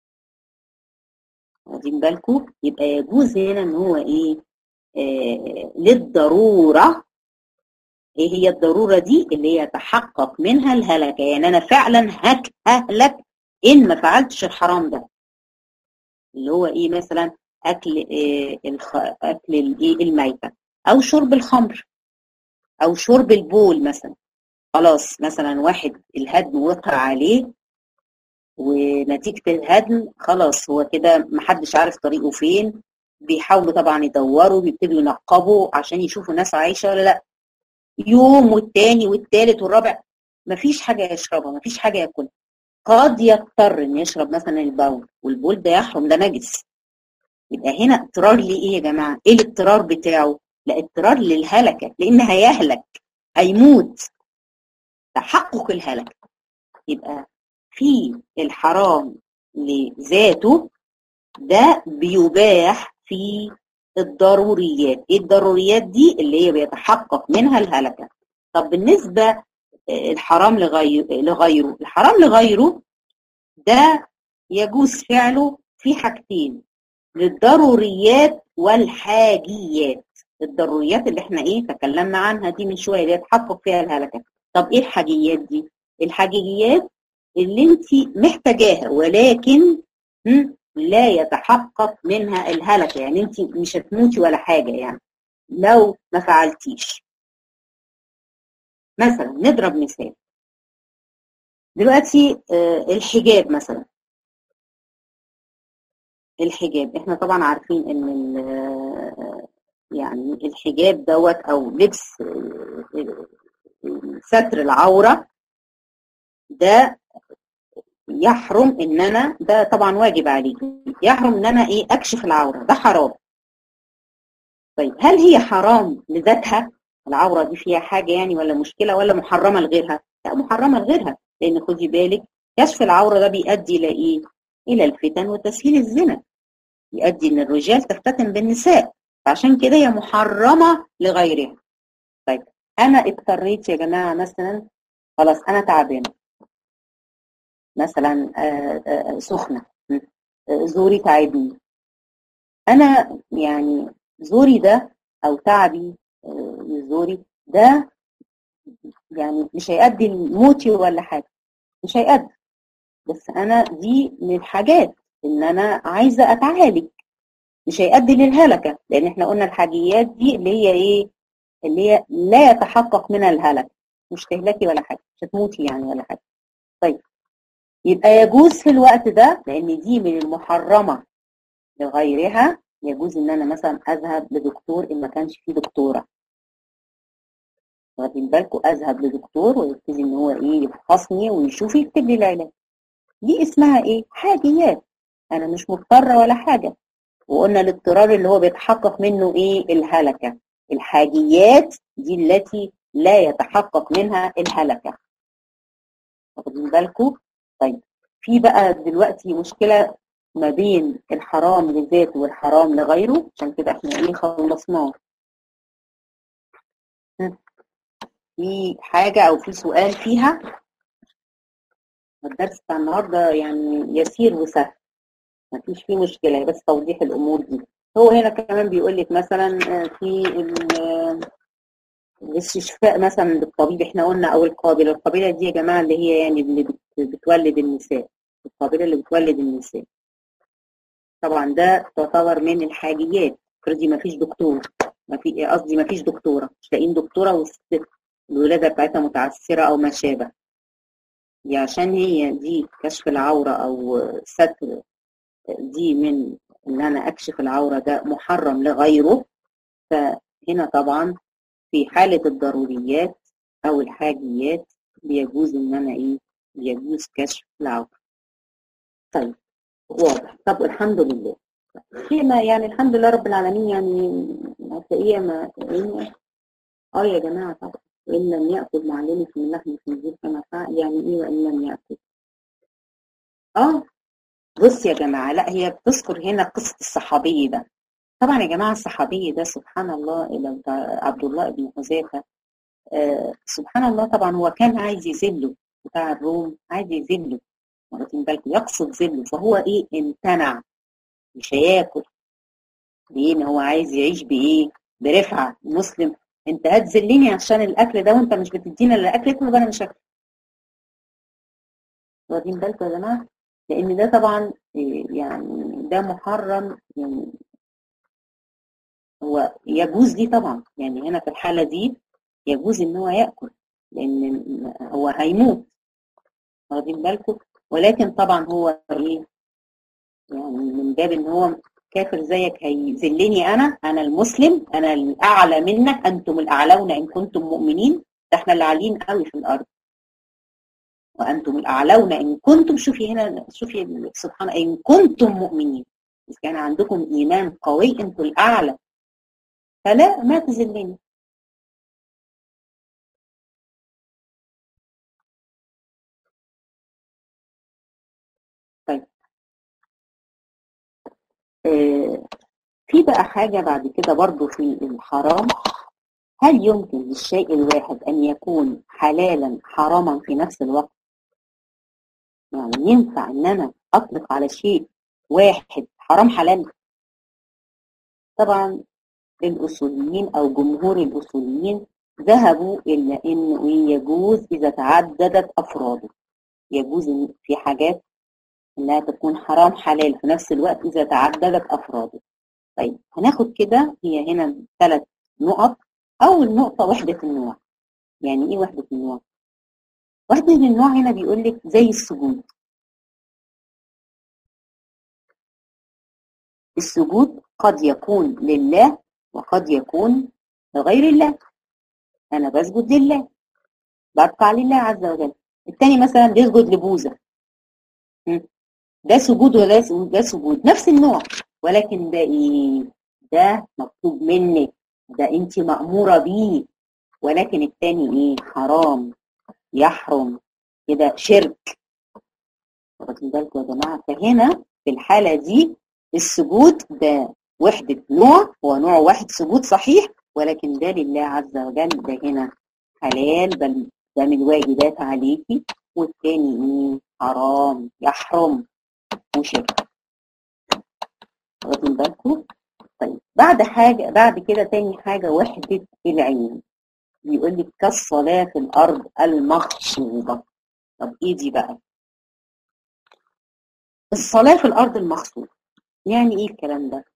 واخدين بالكم يبقى يجوز هنا ان هو ايه آه للضروره ايه هي الضروره دي اللي هي يتحقق منها الهلكه يعني انا فعلا هك ههلك ان ما فعلتش الحرام ده اللي هو ايه مثلا اكل إيه الخ... اكل الايه الميته او شرب الخمر او شرب البول مثلا خلاص مثلا واحد الهدم وقع عليه ونتيجة الهدم خلاص هو كده محدش عارف طريقه فين بيحاولوا طبعا يدوروا بيبتدوا ينقبوا عشان يشوفوا ناس عايشة ولا لا يوم والتاني والتالت والرابع مفيش حاجة يشربها مفيش حاجة ياكلها قد يضطر ان يشرب مثلا البول والبول ده يحرم ده نجس يبقى هنا اضطرار ليه ايه يا جماعة ايه الاضطرار بتاعه لا اضطرار للهلكة لان هيهلك هيموت تحقق الهلكة يبقى في الحرام لذاته ده بيباح في الضروريات ايه الضروريات دي اللي هي بيتحقق منها الهلكة طب بالنسبة الحرام لغير لغيره الحرام لغيره ده يجوز فعله في حاجتين للضروريات والحاجيات الضروريات اللي احنا ايه تكلمنا عنها دي من شويه اللي يتحقق فيها الهلكه طب ايه الحاجيات دي الحاجيات اللي انت محتاجاها ولكن لا يتحقق منها الهلكه يعني انت مش هتموتي ولا حاجه يعني لو ما فعلتيش مثلا نضرب مثال دلوقتي الحجاب مثلا الحجاب احنا طبعا عارفين ان يعني الحجاب دوت او لبس ستر العوره ده يحرم ان انا ده طبعا واجب عليك يحرم ان انا ايه اكشف العوره ده حرام طيب هل هي حرام لذاتها العوره دي فيها حاجه يعني ولا مشكله ولا محرمه لغيرها لا محرمه لغيرها لان خدي بالك كشف العوره ده بيؤدي الى ايه الى الفتن وتسهيل الزنا يؤدي ان الرجال تفتتن بالنساء فعشان كده هي محرمه لغيرها طيب انا اضطريت يا جماعه مثلا خلاص انا تعبانه مثلا سخنه زوري تعبني انا يعني زوري ده او تعبي زوري ده يعني مش هيأدي لموتي ولا حاجه مش هيأدي بس انا دي من الحاجات ان انا عايزه اتعالج مش هيؤدي للهلكه لان احنا قلنا الحاجيات دي اللي هي ايه اللي هي لا يتحقق منها الهلك مش تهلكي ولا حاجه مش هتموتي يعني ولا حاجه طيب يبقى يجوز في الوقت ده لان دي من المحرمه لغيرها يجوز ان انا مثلا اذهب لدكتور ان ما كانش فيه دكتوره واخدين بالكم اذهب لدكتور ويبتدي ان هو ايه يفحصني ويشوف يكتب لي العلاج دي اسمها ايه حاجيات انا مش مضطره ولا حاجه وقلنا الاضطرار اللي هو بيتحقق منه ايه الهلكه الحاجيات دي التي لا يتحقق منها الهلكه واخدين بالكم طيب في بقى دلوقتي مشكله ما بين الحرام لذاته والحرام لغيره عشان كده احنا ايه خلصناه في حاجه او في سؤال فيها الدرس بتاع النهارده يعني يسير وسهل ما فيش فيه مشكله بس توضيح الامور دي هو هنا كمان بيقول لك مثلا في الاستشفاء مثلا بالطبيب احنا قلنا او القابله القابله دي يا جماعه اللي هي يعني اللي بتولد النساء القابله اللي بتولد النساء طبعا ده تعتبر من الحاجيات افرضي ما فيش دكتور ما في قصدي ما فيش دكتوره مش لاقيين دكتوره والست الولاده بتاعتها متعسره او ما شابه دي عشان هي دي كشف العوره او ستر دي من ان انا اكشف العوره ده محرم لغيره فهنا طبعا في حاله الضروريات او الحاجيات بيجوز ان انا ايه بيجوز كشف العوره طيب واضح طب الحمد لله فيما يعني الحمد لله رب العالمين يعني هتلاقيه ما اه يا جماعه طبعا وان لم ياكل معلمك من لحم الخنزير كما فعل يعني ايه وان لم ياكل اه بص يا جماعه لا هي بتذكر هنا قصه الصحابي ده طبعا يا جماعه الصحابي ده سبحان الله لو عبد الله بن حذيفه آه سبحان الله طبعا هو كان عايز يذله بتاع الروم عايز يذله واخدين بالكم يقصد ذله فهو ايه امتنع مش هياكل ليه ان هو عايز يعيش بايه برفعه مسلم انت هتذلني عشان الاكل ده وانت مش بتدينا الاكل يبقى انا مش هاكل واخدين بالكم يا جماعه لان ده طبعا يعني ده محرم يعني هو يجوز ليه طبعا يعني هنا في الحاله دي يجوز ان هو ياكل لان هو هيموت واخدين بالكم ولكن طبعا هو ايه يعني من باب ان هو كافر زيك هيذلني انا انا المسلم انا الاعلى منك انتم الاعلون ان كنتم مؤمنين ده احنا اللي عاليين قوي في الارض وانتم الاعلون ان كنتم شوفي هنا شوفي سبحان ان كنتم مؤمنين اذا كان عندكم ايمان قوي انتم الاعلى فلا ما تذلني طيب آه في بقى حاجة بعد كده برضو في الحرام هل يمكن للشيء الواحد أن يكون حلالا حراما في نفس الوقت؟ يعني ينفع أن أنا أطلق على شيء واحد حرام حلال؟ طبعا الأصوليين أو جمهور الأصوليين ذهبوا إلى أنه يجوز إذا تعددت أفراده يجوز في حاجات انها تكون حرام حلال في نفس الوقت اذا تعددت افراده طيب هناخد كده هي هنا ثلاث نقط اول نقطه وحده النوع يعني ايه وحده النوع وحده النوع هنا بيقول لك زي السجود السجود قد يكون لله وقد يكون لغير الله انا بسجد لله بركع لله عز وجل التاني مثلا بيسجد لبوذا ده سجود ولا ده سجود نفس النوع ولكن ده ايه ده مطلوب منك ده انت مأمورة بيه ولكن التاني ايه حرام يحرم كده شرك واخدين بالكم يا جماعة فهنا في الحالة دي السجود ده وحدة نوع هو نوع واحد سجود صحيح ولكن ده لله عز وجل ده هنا حلال بل ده من الواجبات عليكي والتاني ايه حرام يحرم وشرك واخدين بالكم طيب بعد حاجة بعد كده تاني حاجة وحدة العين بيقول لك كالصلاة في الأرض المغصوبة طب إيه دي بقى؟ الصلاة في الأرض المغصوبة يعني إيه الكلام ده؟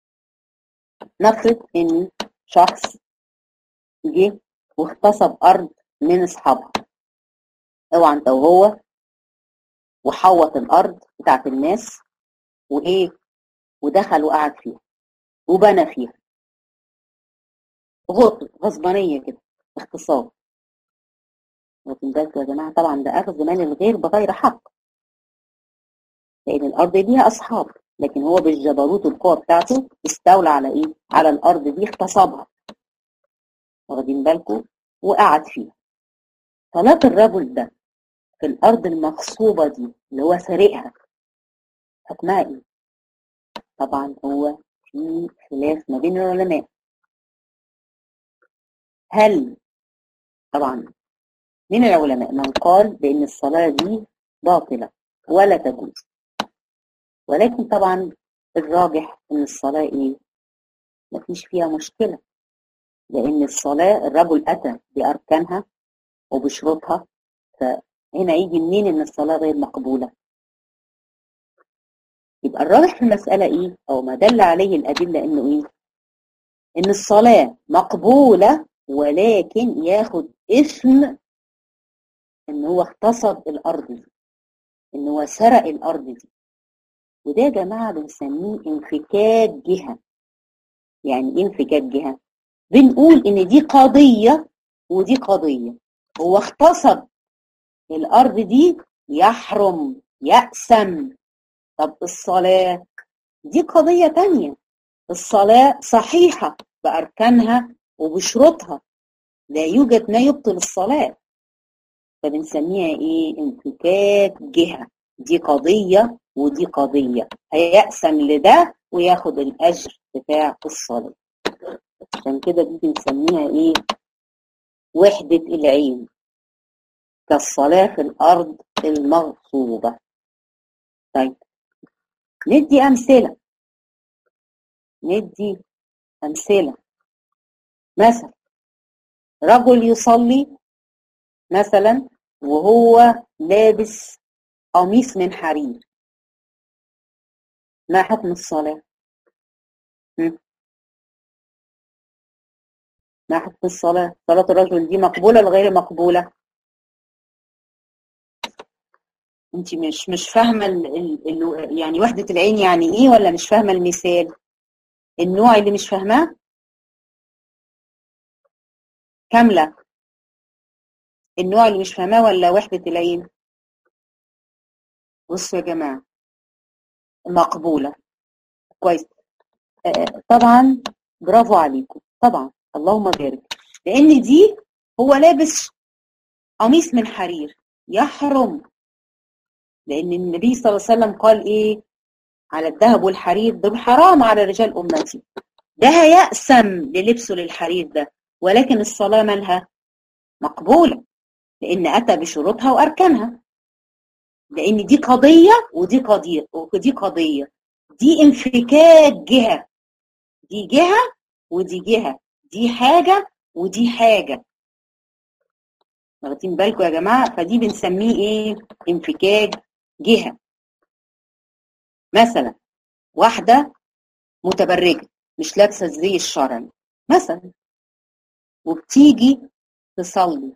نفرض إن شخص جه واغتصب أرض من أصحابها اوعى أنت وهو وحوط الأرض بتاعت الناس وإيه ودخل وقعد فيها وبنى فيها غط غصبانية كده اغتصاب واخدين بالكم يا جماعة طبعا ده أخذ مال الغير بغير حق لأن الأرض ليها أصحاب لكن هو بالجبروت والقوة بتاعته استولى على إيه؟ على الأرض دي اغتصبها واخدين بالكم وقعد فيها صلاة الرجل ده في الأرض المغصوبة دي اللي هو سارقها حكمها إيه؟ طبعا هو في خلاف ما بين العلماء هل طبعا من العلماء من قال بأن الصلاة دي باطلة ولا تجوز ولكن طبعا الراجح أن الصلاة إيه؟ مفيش فيها مشكلة لأن الصلاة الرجل أتى بأركانها وبشروطها فهنا يجي منين إن الصلاة غير مقبولة يبقى الراجح في المسألة إيه؟ أو ما دل عليه الأدلة إنه إيه؟ إن الصلاة مقبولة ولكن ياخد اسم إن هو اغتصب الأرض دي إن هو سرق الأرض دي وده يا جماعة بنسميه انفكاك جهة يعني إيه انفكاك جهة؟ بنقول إن دي قضية ودي قضية هو اغتصب الأرض دي يحرم يأسم طب الصلاة دي قضية تانية الصلاة صحيحة بأركانها وبشروطها لا يوجد ما يبطل الصلاة فبنسميها ايه انفكاك جهة دي قضية ودي قضية هيقسم لده وياخد الأجر بتاع الصلاة عشان كده دي بنسميها ايه وحدة العين كالصلاة في الأرض المغصوبة طيب ندي أمثلة ندي أمثلة مثلا رجل يصلي مثلا وهو لابس قميص من حرير ما حكم الصلاة؟ ما حكم الصلاة؟ صلاة الرجل دي مقبولة ولا غير مقبولة؟ انت مش مش فاهمه ال ال يعني وحده العين يعني ايه ولا مش فاهمه المثال النوع اللي مش فاهماه كامله النوع اللي مش فاهماه ولا وحده العين بصوا يا جماعه مقبوله كويس آه طبعا برافو عليكم طبعا اللهم بارك لان دي هو لابس قميص من حرير يحرم لأن النبي صلى الله عليه وسلم قال إيه على الذهب والحرير دول حرام على رجال أمتي ده هيأسم للبسه للحرير ده ولكن الصلاة مالها مقبولة لأن أتى بشروطها وأركانها لأن دي قضية ودي قضية ودي قضية دي انفكاك جهة دي جهة ودي جهة دي حاجة ودي حاجة واخدين بالكم يا جماعة فدي بنسميه ايه انفكاك جهة مثلا واحدة متبرجة مش لابسة الزي الشرعي مثلا وبتيجي تصلي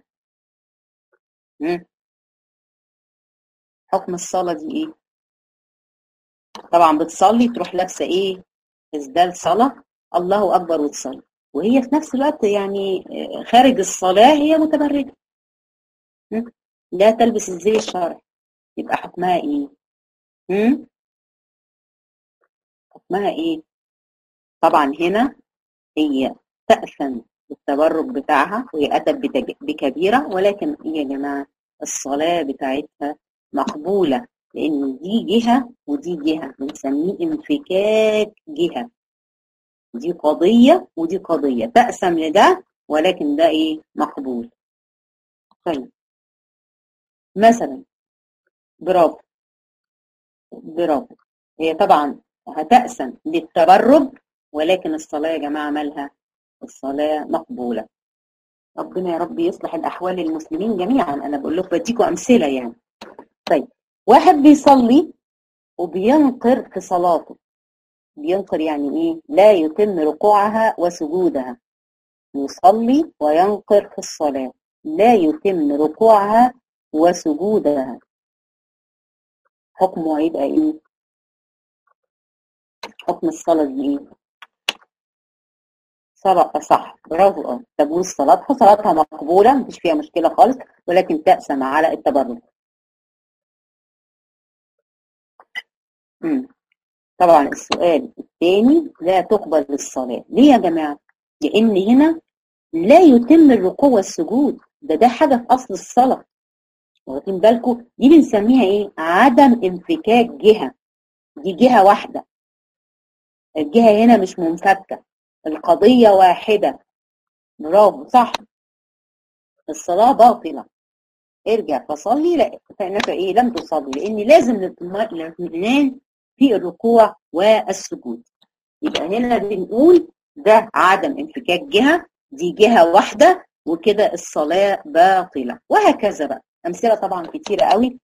حكم الصلاة دي ايه طبعا بتصلي تروح لابسة ايه ازدال صلاة الله أكبر وتصلي وهي في نفس الوقت يعني خارج الصلاة هي متبرجة لا تلبس الزي الشرعي يبقى حكمها ايه هم؟ حكمها ايه طبعا هنا هي تأثم بالتبرج بتاعها وهي أتت بكبيرة ولكن ايه يا جماعة الصلاة بتاعتها مقبولة لأن دي جهة ودي جهة بنسميه انفكاك جهة دي قضية ودي قضية تأسم لده ولكن ده ايه مقبول طيب مثلا برافو برافو هي طبعا هتأسم للتبرج ولكن الصلاة يا جماعة مالها الصلاة مقبولة ربنا يا رب يصلح الأحوال للمسلمين جميعا أنا بقول لكم بديكم أمثلة يعني طيب واحد بيصلي وبينقر في صلاته بينقر يعني إيه لا يتم ركوعها وسجودها يصلي وينقر في الصلاة لا يتم ركوعها وسجودها حكمه هيبقى ايه حكم الصلاة دي ايه صلاة صح برافو اه تجوز صلاتها صلاتها مقبولة مفيش فيها مشكلة خالص ولكن تأسم على التبرك مم. طبعا السؤال الثاني لا تقبل الصلاة ليه يا جماعة لأن هنا لا يتم الركوع والسجود ده ده حاجة في أصل الصلاة واخدين بالكم دي بنسميها ايه عدم انفكاك جهة دي جهة واحدة الجهة هنا مش منفكة القضية واحدة برافو صح الصلاة باطلة ارجع فصلي لا فإنك ايه لم تصلي لأن لازم الاطمئنان في الركوع والسجود يبقى هنا بنقول ده عدم انفكاك جهة دي جهة واحدة وكده الصلاة باطلة وهكذا بقى أمثلة طبعا كتيرة قوي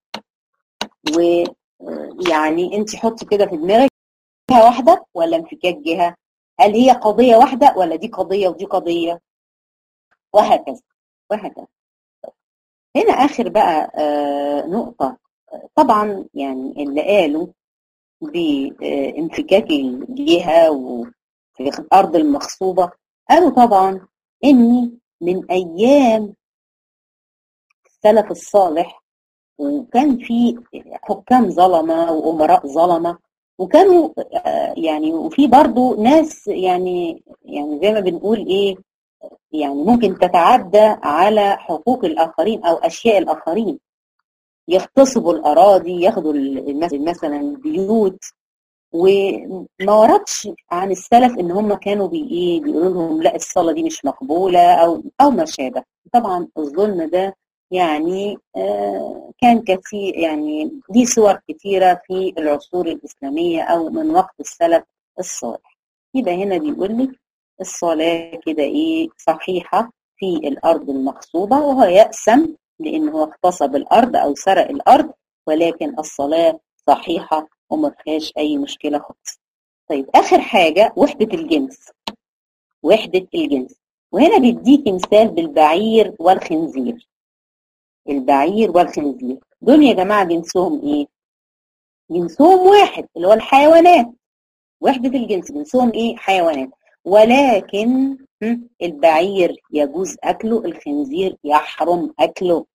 ويعني انت حطي كده في دماغك جهة واحدة ولا انفكاك جهة هل هي قضية واحدة ولا دي قضية ودي قضية وهكذا وهكذا هنا آخر بقى آه نقطة طبعا يعني اللي قالوا بانفكاك الجهة وفي الأرض المغصوبة قالوا طبعا إن من أيام السلف الصالح وكان في حكام ظلمة وأمراء ظلمة وكانوا يعني وفي برضو ناس يعني يعني زي ما بنقول ايه يعني ممكن تتعدى على حقوق الآخرين أو أشياء الآخرين يغتصبوا الأراضي ياخدوا مثلا البيوت وما وردش عن السلف ان هم كانوا بي ايه بيقولوا لهم لا الصلاه دي مش مقبوله او او ما شابه طبعا الظلم ده يعني آه كان كثير يعني دي صور كثيره في العصور الاسلاميه او من وقت السلف الصالح يبقى هنا بيقول لك الصلاه كده ايه صحيحه في الارض المغصوبه وهو يأسم لان هو اغتصب الارض او سرق الارض ولكن الصلاه صحيحه وما فيهاش اي مشكله خالص طيب اخر حاجه وحده الجنس وحده الجنس وهنا بيديكي مثال بالبعير والخنزير البعير والخنزير دول يا جماعه جنسهم ايه جنسهم واحد اللي هو الحيوانات وحده الجنس جنسهم ايه حيوانات ولكن البعير يجوز اكله الخنزير يحرم اكله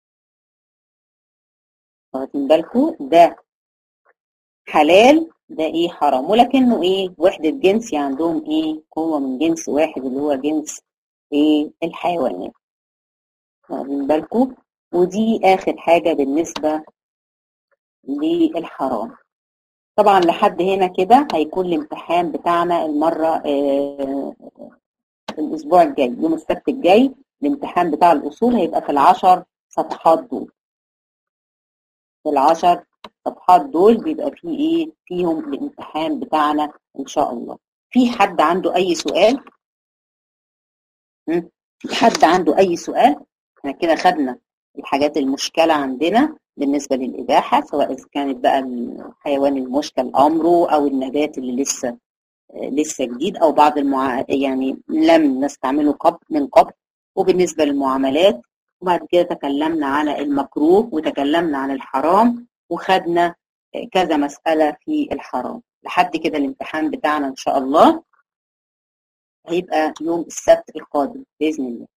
واخدين بالكم ده حلال ده ايه حرام ولكنه ايه وحدة جنس عندهم ايه هو من جنس واحد اللي هو جنس ايه الحيوانات واخدين بالكم ودي اخر حاجة بالنسبة للحرام طبعا لحد هنا كده هيكون الامتحان بتاعنا المرة آه الاسبوع الجاي يوم السبت الجاي الامتحان بتاع الاصول هيبقى في العشر صفحات دول في العشر الصفحات دول بيبقى فيه ايه فيهم الامتحان بتاعنا ان شاء الله في حد عنده اي سؤال في حد عنده اي سؤال احنا كده خدنا الحاجات المشكلة عندنا بالنسبة للإباحة سواء إذا كانت بقى الحيوان المشكل أمره أو النبات اللي لسه لسه جديد أو بعض المع... يعني لم نستعمله قبل من قبل وبالنسبة للمعاملات وبعد كده تكلمنا على المكروه وتكلمنا عن الحرام وخدنا كذا مسألة في الحرام لحد كده الامتحان بتاعنا إن شاء الله هيبقى يوم السبت القادم بإذن الله